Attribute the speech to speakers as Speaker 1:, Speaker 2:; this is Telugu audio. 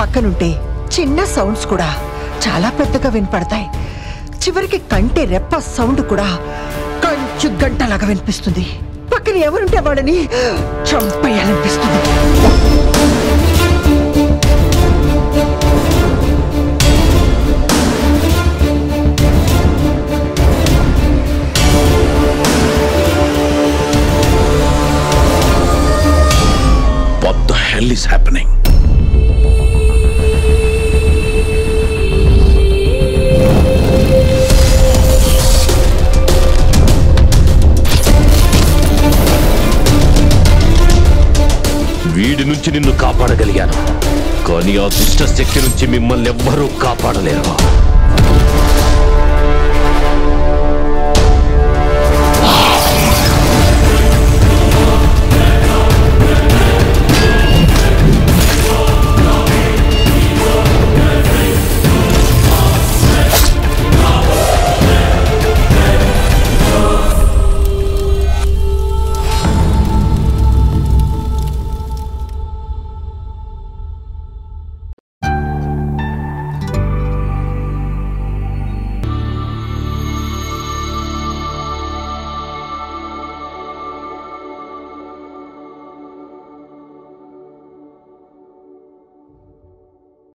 Speaker 1: పక్కనుంటే చిన్న సౌండ్స్ కూడా చాలా పెద్దగా వినపడతాయి చివరికి కంటి రెప్ప సౌండ్ కూడా కంచు గంటలాగా వినిపిస్తుంది పక్కన ఎవరుంటే వాళ్ళని చంపేయాలనిపిస్తుంది
Speaker 2: What the hell is happening? వీడి నుంచి నిన్ను కాపాడగలిగాను కానీ ఆ దుష్ట శక్తి నుంచి మిమ్మల్ని ఎవ్వరూ కాపాడలేరు